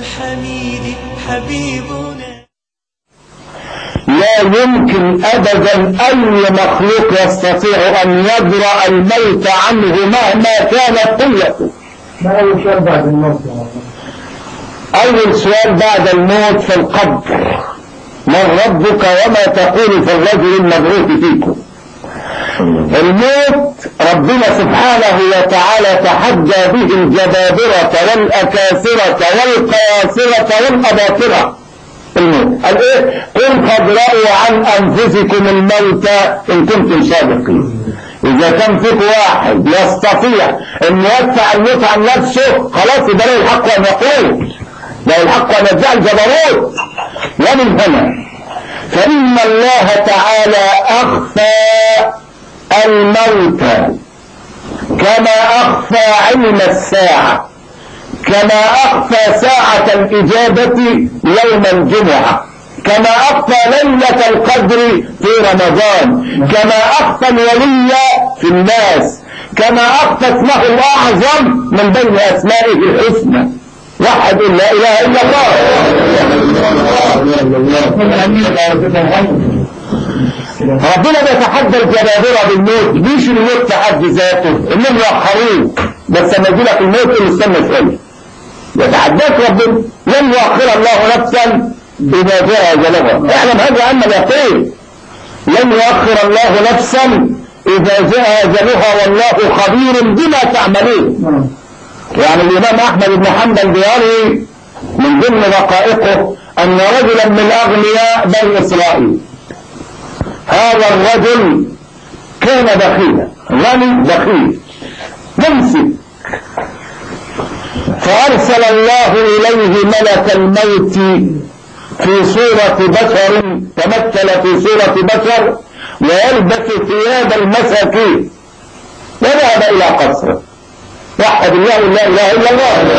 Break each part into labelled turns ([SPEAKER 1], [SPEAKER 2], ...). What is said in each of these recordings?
[SPEAKER 1] الحميد حبيبنا
[SPEAKER 2] لا يمكن ابدا اي مخلوق يستطيع ان يدرأ الموت عنه مهما كانت قوته
[SPEAKER 3] ما أول شيء بعد الموت يا مولانا؟
[SPEAKER 2] اول سؤال بعد الموت في القبر من ربك وما تقول في الرجل المبعوث فيكم الموت ربنا سبحانه وتعالى تحدى به الجبابرة والأكاسرة والقياسرة والأباطرة الموت قال ايه قل فادرأوا عن أنفسكم الموت إن كنتم صادقين إذا كان فيك واحد يستطيع أن يدفع الموت عن نفسه خلاص يبقى له الحق أن يقول له الحق أن يدعي الجبروت ومن هنا فإن الله تعالى أخفى الموت كما أخفى علم الساعة كما أخفى ساعة الإجابة يوم الجمعة كما أخفى ليلة القدر في رمضان كما أخفى الولي في الناس كما أخفى اسمه الأعظم من بين أسمائه الحسنى وحد لا إله إلا الله ربنا بيتحدى الجبابرة بالموت مش الموت في حد ذاته انهم يؤخروه بس لما يجي لك الموت اللي استنى شويه يتحداك ربنا لن يؤخر الله نفسا اذا جاء اجلها اعلم هذا ان اليقين لن يؤخر الله نفسا اذا جاء اجلها والله خبير بما تعملون يعني الامام احمد بن حنبل بيروي من ضمن دقائقه ان رجلا من اغنياء بني اسرائيل هذا الرجل كان بخيلا غني بخيل ممسك فأرسل الله إليه ملك الموت في صورة بشر تمثل في صورة بشر ويلبس ثياب المساكين وذهب إلى قصره وحد الله لا إله إلا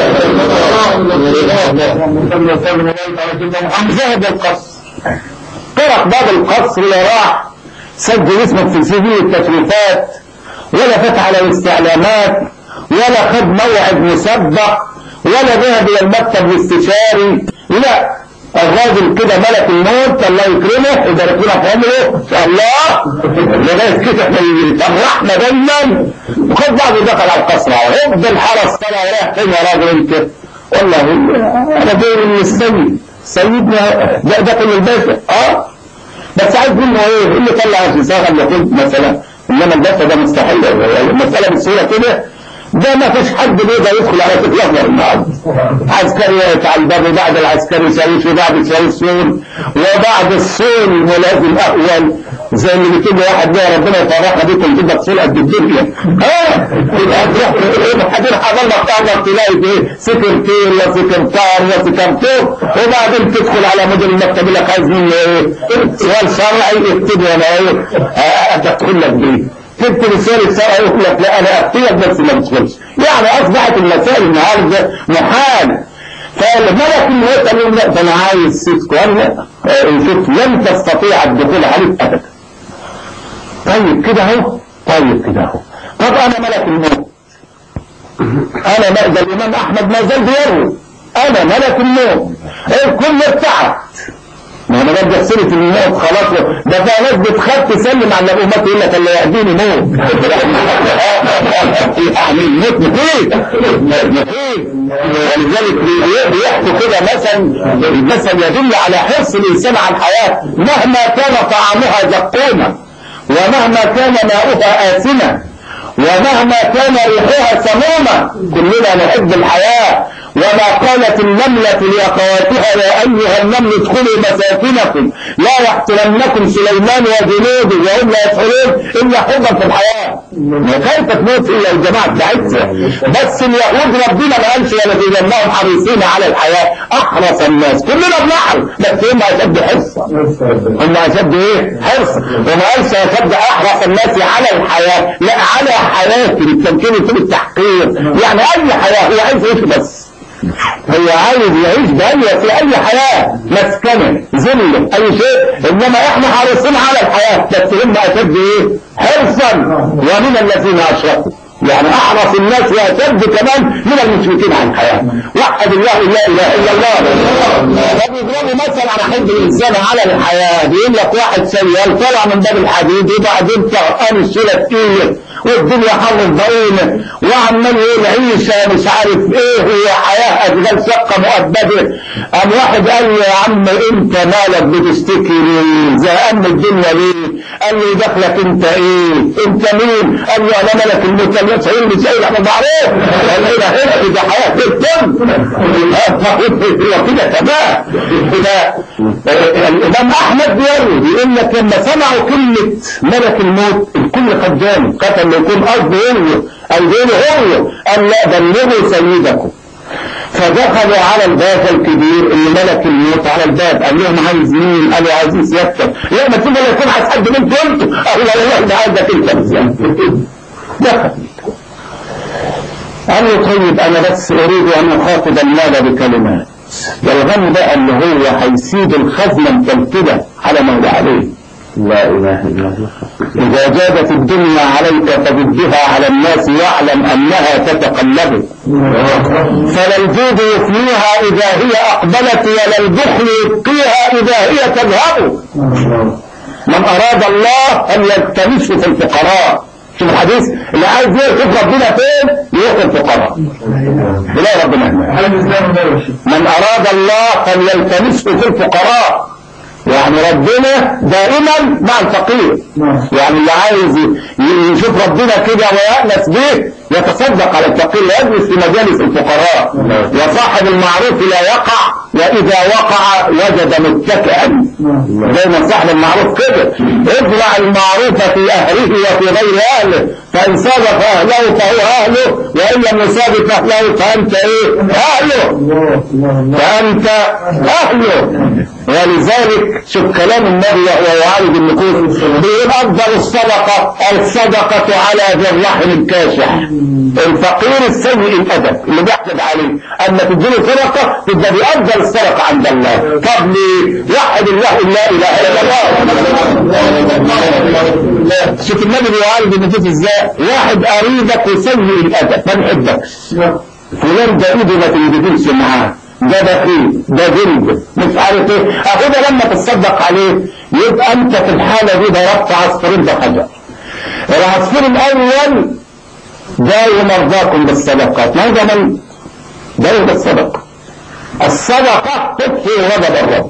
[SPEAKER 2] الله ذهب القصر طرق باب القصر لا راح سجل اسمك في سجل التشريفات ولا فتح على الاستعلامات ولا خد موعد مسبق ولا ذهب الى المكتب الاستشاري لا الراجل كده ملك الموت الله يكرمه ويبارك لنا في عمره ان شاء الله لغايه كده فرحنا دايما وخد بعضه دخل على القصر اهو افضل الحرس طلع رايح فين يا راجل انت والله انا جاي من السيد سيدنا ده ده كل الباشا اه بس عايز منه ايه اللي طلع الرساله اللي قلت مثلا انما الباشا ده مستحيل المساله بالسهوله كده ده ما فيش حد بيقدر يدخل على كتف الاخضر النهارده عسكري على الباب بعد العسكري يسويش وبعد يسوي السول وبعد السول ملازم اول زي اللي بيكتب واحد ده ربنا يفرحنا بيكم كده بسول قد الدنيا اه يبقى تروح حدين حضر مقطع تلاقي فيه سكرتير وسكرتار وسكرتور وبعدين تدخل على مدير المكتب لك عايز مني ايه سؤال شرعي اكتبه انا ايه ادخل لك بيه تكتب رسالة سواء يقول لك لا انا اكتبك بس ما تدخلش يعني اصبحت المسائل النهارده محال فالملك الموت قال لهم لا ده انا عايز ست قال شوف لن تستطيع الدخول عليك ابدا طيب كده اهو طيب كده اهو طب انا ملك الموت انا مأذى الامام احمد ما زال بيروي انا ملك الموت الكل ارتعد ما انا بدي سيره الموت خلاص ده في ناس بتخاف تسلم على الامات يقول لك اللي يهديني موت يعني الموت مفيد مفيد ولذلك بيحكوا كده مثلا المثل يدل على حرص الانسان على الحياه مهما كان طعامها زقوما ومهما كان ماؤها آسنا ومهما كان ريحها سمومة كلنا نحب الحياة وما قالت النملة لأخواتها يا أيها النمل ادخلوا مساكنكم لا يحترمنكم سليمان وجنوده وهم لا يدخلون إلا حبا في الحياة كيف تموت إلا الجماعة بتاعتها بس اليهود ربنا ما قالش ولدينهم حريصين على الحياة أحرص الناس كلنا بنحرص بس هم أشد حرصا هم أشد إيه حرصا وما قالش أشد أحرص الناس على الحياة لا على حياته بالتمكين في التحقير يعني أي حياة هو عايز إيه بس هو عايز يعيش بأي في أي حياة مسكنة ذل أي شيء إنما إحنا حريصين على الحياة بس هم أشد إيه حرصا ومن الذين أشركوا يعني احرص الناس واشد كمان من المشركين عن الحياه وحد الله لا اله الا الله فبيضربوا مثلا على حب الانسان على الحياه بيقول لك واحد سيال طلع من باب الحديد وبعدين طرقان الشيله تقيل والدنيا حر الضئيل وعمال يقول عيشه مش عارف ايه هي حياه اشغال شقه مؤبده قام واحد قال له يا عم انت مالك بتشتكي ليه؟ زهقان من الدنيا ليه؟ قال لي دخلك انت ايه؟ انت مين؟ قال له انا ملك الموت قال له سعيد مش سعيد انا معروف قال له ده هنا ده حياه الكل هو كده تمام كده الامام احمد بيروي بيقول لك لما سمعوا كلمه ملك الموت الكل قد جاني قتل يكون قصده هو قلبينه هو قال لا بلغوا سيدكم فدخلوا على الباب الكبير اللي ملك الموت على الباب قال لهم عايز مين؟ قالوا عايزين سيادتك لا ما تقول لا يكون عايز حد منكم انتوا قالوا لا والله ده عايزك انت دخل قال له طيب انا بس اريد ان اخاطب المال بكلمات ده الغم بقى اللي هو هيسيب الخزنه متلتله على ما هو عليه
[SPEAKER 4] لا اله الا الله
[SPEAKER 2] إذا جادت الدنيا عليك فبدها على الناس واعلم أنها تتقلب فلا الجود يفنيها إذا هي أقبلت ولا البخل يبقيها إذا هي تذهب من أراد الله أن يلتمسه في الفقراء شوف الحديث اللي عايز يشوف ربنا فين يروح الفقراء لا ربنا هناك من أراد الله فليلتمسه في الفقراء يعني ربنا دائما مع الفقير يعني اللي عايز يشوف ربنا كده ويأنس به يتصدق على الفقير ويجلس في مجالس الفقراء وصاحب المعروف لا يقع وإذا وقع وجد متكئا دايما صاحب المعروف كده ازرع المعروف في أهله وفي غير أهله فإن صادف أهله فهو أهله وإن لم يصادف أهله فأنت إيه أهله فأنت أهله ولذلك شوف كلام النبي وهو يعالج النفوس بيقول أفضل الصدقة الصدقة على ذي الرحم الكاشح الفقير السيء الأدب اللي بيحسد عليه أما تديله صدقة تبقى دي أفضل الصدقة عند الله طب ليه؟ وحد الله لا إله إلا الله شوف النبي بيعالج النفوس إزاي واحد قريبك وسيء الأدب ما بيحبكش فلان ده إيده ما تنجدوش معاه ده بخيل ده جلد مش عارف ايه اهو ده لما تصدق عليه يبقى انت في الحاله دي ضربت عصفورين بحجر العصفور الاول داووا مرضاكم بالصدقات ما هو من داووا بالصدقه الصدقه تطفئ غضب الرب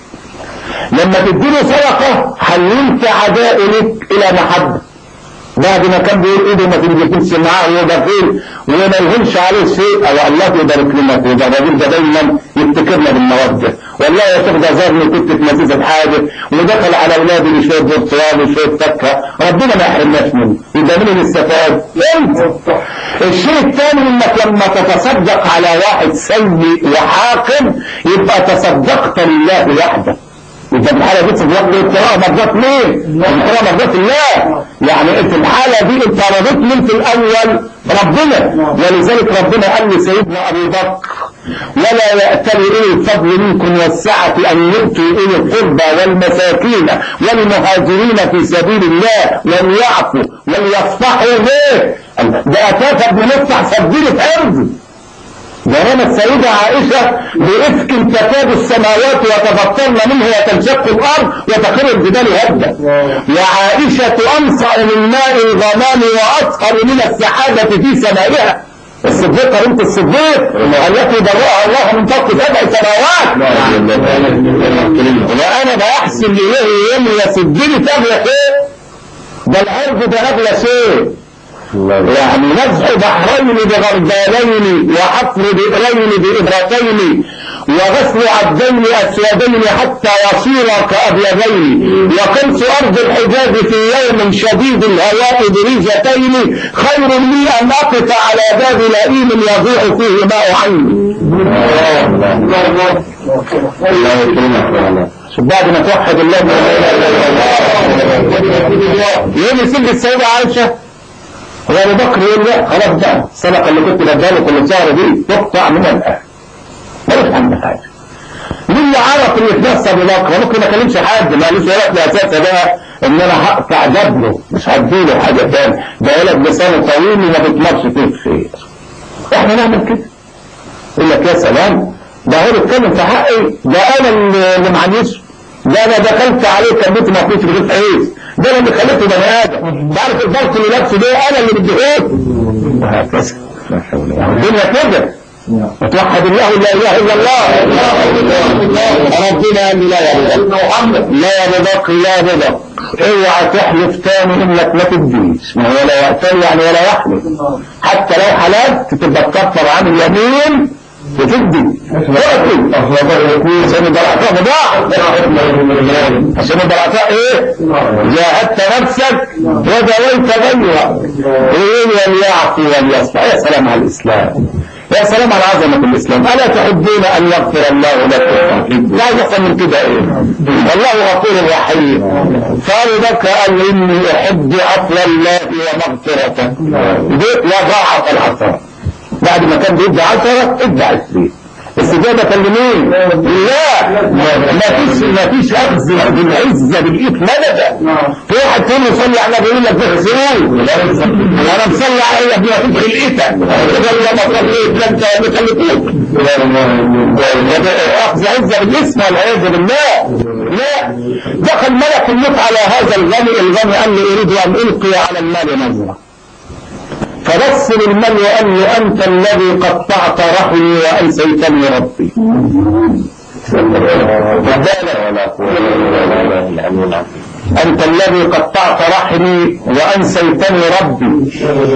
[SPEAKER 2] لما تديله صدقه حللت عدائك الى محبه بعد ما كان بيقول ايده ما تنجحش معاه وهو بخيل وما يهونش عليه شيء او الله يبارك لنا فيه ده الراجل ده دايما يفتكرنا بالموده والله يا شيخ ده زارني كنت في مسيسة حاجه ودخل على اولادي بشويه برتقال وشويه فاكهه ربنا ما يحرمناش منه يبقى مين اللي استفاد؟ انت الشيء الثاني انك لما تتصدق على واحد سيء وحاكم يبقى تصدقت لله وحده انت في الحاله دي تصدق ابتغاء مرضات مين؟ ابتغاء مرضات الله يعني في الحاله دي انت رضيت مين في الاول؟ ربنا ولذلك ربنا قال لسيدنا ابي بكر ولا يأتل اولي الفضل منكم والسعة ان يؤتوا الى القربى والمساكين والمهاجرين في سبيل الله وليعفوا وليصفحوا ليه؟ ده اتاك ابن مفتح سجلي في ارضي بينما السيدة عائشة بإفك تكاد السماوات وتفطرن منه وتنشق الأرض وتخر الجبال هدا وعائشة أنصع من ماء الغمام وأطهر من السحابة في سمائها الصديقة بنت الصديق التي برأها الله من فوق سبع سماوات وأنا بأحسن إليه يوم يا سجلي تغلى شيء ده العرض ده أغلى شيء يعني نزع بحرين بغربالين وحفر بئرين بإبرتين وغسل عبدين أسودين حتى يصيرا كأبيضين وقنص أرض الحجاز في يوم شديد الهواء بريجتين خير لي أن أقف على باب لئيم يضيع فيه ماء عيني شوف بعد ما توحد الله يوم يسيب السيدة عائشة هو ابو بكر يقول لا خلاص بقى الصدقه اللي كنت بديها كل شهر دي تقطع من الاهل ملوش عندي حاجه مين اللي عرف اللي في نفس ابو بكر ممكن ما كلمش حد ما قالوش ولا في اساسها بقى ان انا هقطع جبره مش هديله حاجة تاني ده ولد لسانه طويل وما بيطلبش فيه الخير احنا نعمل كده يقول لك يا سلام ده هو بيتكلم في حقي ده انا اللي اللي معلش ده انا دخلت عليه كبيت ما فيش رغيف عيش ده انا اللي خليته بني ادم انت عارف الضغط اللي لابسه ده انا اللي بديه وهكذا الدنيا كده وتوحد الله لا اله الا الله ربنا قال لي لا يا ابو بكر لا يا ابو بكر لا يا ابو بكر اوعى تحلف تاني انك ما تديش ما هو لا يأتي يعني ولا يحلف حتى لو حلفت تبقى تكفر عن اليمين وتدي وقتل عشان يبقى العطاء مضاعف عشان يبقى العطاء ايه جاهدت نفسك ودويت غيرك ويقول وليعفو وليصفح يا سلام على الاسلام يا سلام على عظمة الإسلام ألا تحبون أن يغفر الله لكم لا يحصل من كده إيه والله غفور رحيم فأبو بكر قال إني أحب عفو الله ومغفرته وضاعف العطاء بعد ما كان بيدي عشرة ادى عشرين استجابة لمين؟ لله ما فيش ما فيش أخذ بالعزة بالإيد مددا في واحد تقول له صلي على النبي يقول لك بخسرون أنا مصلي على يا ابني ما فيش خلقتك يلا ما صليت لا أنت اللي خليتوك أخذ عزة بالاسم والعياذ بالله لا دخل ملك الموت على هذا الغني الغني قال له أريد أن ألقي على المال نظرة فبص للمال وقال له أنت الذي قطعت رحمي وأنسيتني ربي أنت الذي قطعت رحمي وأنسيتني ربي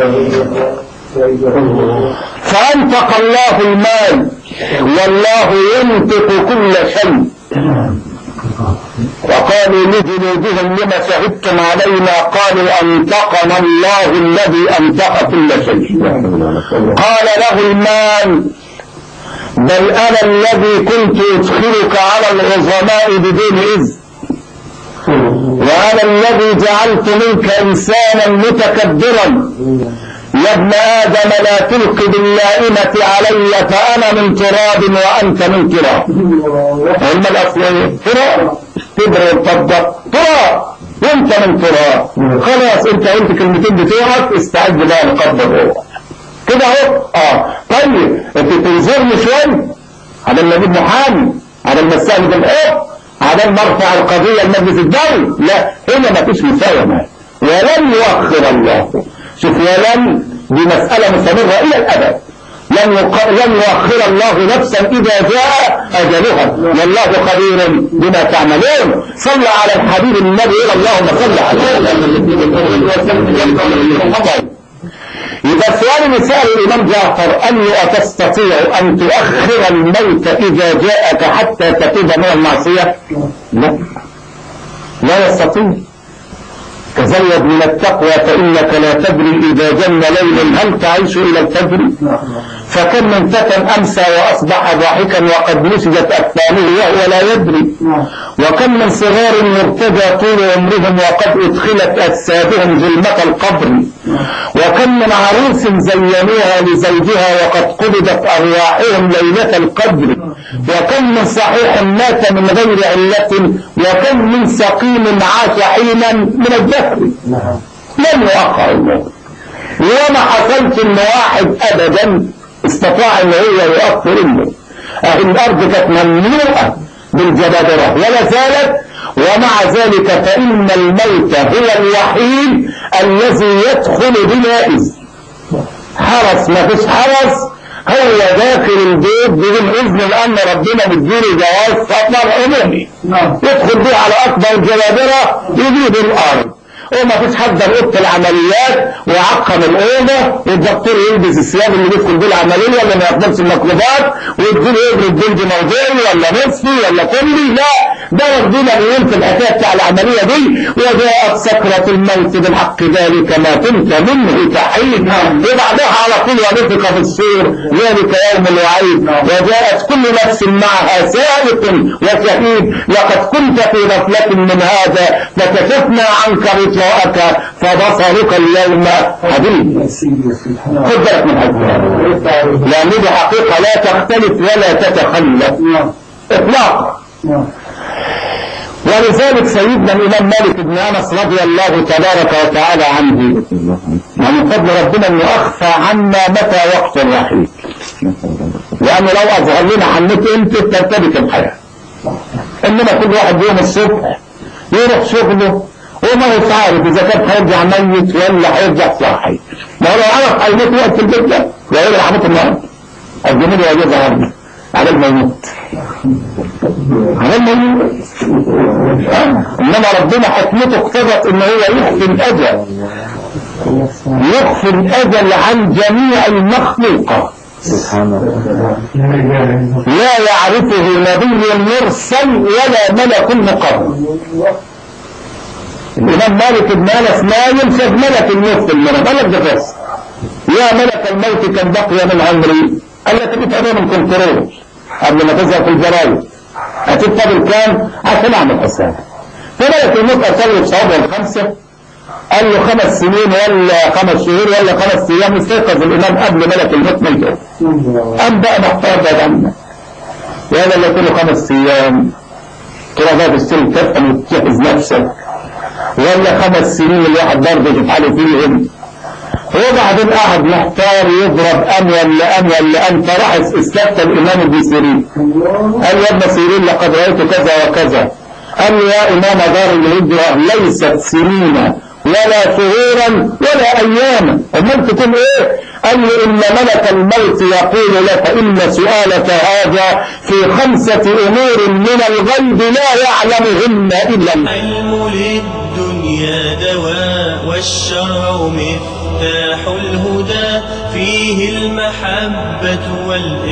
[SPEAKER 2] فأنطق الله المال والله ينطق كل شيء وقالوا لجنودهم لما شهدتم علينا قالوا أنطقنا الله الذي أنطق كل شيء قال له المال بل أنا الذي كنت أدخلك على العظماء بدون إذن وأنا الذي جعلت منك إنسانا متكبرا يا ابن آدم لا تلقي باللائمة علي فأنا من تراب وأنت من تراب هم الأصل إيه؟ تراب تبر وتطبق تراب وانت من تراب خلاص انت قلت كلمتين بتوعك استعد بقى لقبض الروح كده اهو اه طيب انت تنظرني شويه على النبي محامي على المسائل الحب على مرفع القضيه لمجلس الدولي لا هنا ما فيش مساومه ولن يؤخر الله شوف ولن دي مسألة مستمرة إلى الأبد لن, يق... لن يؤخر الله نفسا إذا جاء أجلها والله خبير بما تعملون صلى على الحبيب النبي إلى اللهم صل عليه إذا سؤال مثال الإمام جعفر أن أتستطيع أن تؤخر الموت إذا جاءك حتى تتوب من المعصية لا لا يستطيع تزود من التقوى فإنك لا تدري إذا جن ليل هل تعيش إلى الفجر فكم من فتى أمسى وأصبح ضاحكا وقد نسجت أكفانه وهو لا يدري وكم من صغار يرتدى طول عمرهم وقد أدخلت أجسادهم ظلمة القبر وكم من عروس زينوها لزوجها وقد قبضت أرواحهم ليلة القدر وكم من صحيح مات من غير علة وكم من سقيم عاش حينا من الدهر لم يقع الموت وما حصلت ان واحد ابدا استطاع ان هو يؤخر الموت اهي الارض كانت مملوءه بالجبابره ولا زالت ومع ذلك فان الموت هو الوحيد الذي يدخل بلا اذن حرس ما فيش حرس هو داخل البيت بدون اذن لان ربنا مديله جواز سفر عمومي يدخل بيه على اكبر الجبابره يجيب الارض وما فيش حد اوضه العمليات ويعقم الاوضه والدكتور يلبس الثياب اللي بيدخل بيه العمليه ولا ما ياخدش الميكروبات ويديله يضرب جلد موضعي ولا نصفي ولا كلي لا ده واخدين اليوم في الحكايه بتاع العمليه دي وجاءت سكره الموت بالحق ذلك ما كنت منه تحيد وبعدها على طول ونفق في الصور ذلك يوم الوعيد وجاءت كل نفس معها سائق وشهيد لقد كنت في غفله من هذا فكشفنا عنك غطاءك فبصرك اليوم حديد خد بالك من هذا لأن دي حقيقة لا تختلف ولا تتخلف إطلاقا ولذلك سيدنا الإمام مالك بن أنس رضي الله تبارك وتعالى عنه من فضل ربنا أنه أخفى عنا متى وقت الرحيل لأنه لو أظهر لنا عنك أنت ترتبك الحياة إنما كل واحد يوم الصبح يروح شغله وما هو عارف إذا كان هيرجع ميت ولا هيرجع صاحي ما هو لو عرف هيموت وقت في البيت ده ويقول لي هموت النهارده الجميل يا جوز عربي على ما يموت على ما يموت آه. إنما ربنا حكمته اقتضت إن هو يخفي الأجل يخفي الأجل عن جميع المخلوقات
[SPEAKER 4] سبحان الله
[SPEAKER 2] لا يعرفه نبي مرسل ولا ملك مقرب الإمام مالك بن أنس نايم شاف ملك الموت في المرض قال لك ده بس يا ملك الموت كم بقي من عمري قال لك انت امام الكنترول قبل ما تظهر في الجرايد هتبقى فاضل كام عشان اعمل حساب فملك الموت ارسل له بصوابه الخمسه قال له خمس سنين ولا خمس شهور ولا خمس ايام استيقظ الامام قبل ملك الموت ما يجي قام بقى محتار بعد عنه يا اللي قلت له خمس ايام ترى بقى تشتري كفن وتجهز نفسك ولا خمس سنين الواحد برضه يشوف حاله فيهم وبعدين قعد محتار يضرب ام ولا ام ولا ام فراح استفتى الامام ابن سيرين قال يا ابن سيرين لقد رايت كذا وكذا قال له يا امام دار الهجره ليست سنين ولا شهورا ولا اياما امال تكون ايه قال له ان ملك الموت يقول لك ان سؤالك هذا في خمسه امور من الغيب لا يعلمهن الا الله
[SPEAKER 1] العلم للدنيا دواء والشرع مفتاح الهدى فيه المحبة والإرادة